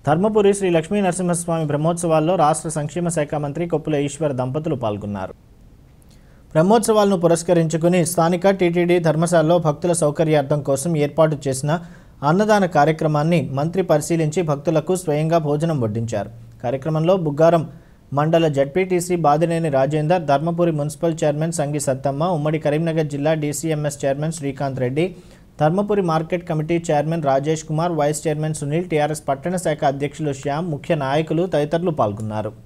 ధర్మపురి శ్రీ లక్ష్మీ నరసింహస్వామి బ్రహ్మోత్సవాల్లో రాష్ట్ర సంక్షేమ శాఖ మంత్రి కొప్పుల ఈశ్వర్ దంపతులు పాల్గొన్నారు బ్రహ్మోత్సవాలను పురస్కరించుకుని స్థానిక టీటీడీ ధర్మశాలలో భక్తుల సౌకర్యార్థం కోసం ఏర్పాటు చేసిన అన్నదాన కార్యక్రమాన్ని మంత్రి పరిశీలించి భక్తులకు స్వయంగా భోజనం వడ్డించారు కార్యక్రమంలో బుగ్గారం మండల ZPTC Badineni Rajender Dharmapuri municipal chairman Sangi Sattamma ఉమ్మడి కరీంనగర్ జిల్లా DCMS chairman Srikanth Reddy Dharmapuri market committee chairman Rajesh Kumar vice chairman Sunil TRS పట్టణ శాఖ అధ్యక్షులు శ్యామ్ ముఖ్య నాయకులు తదితరులు పాల్గొన్నారు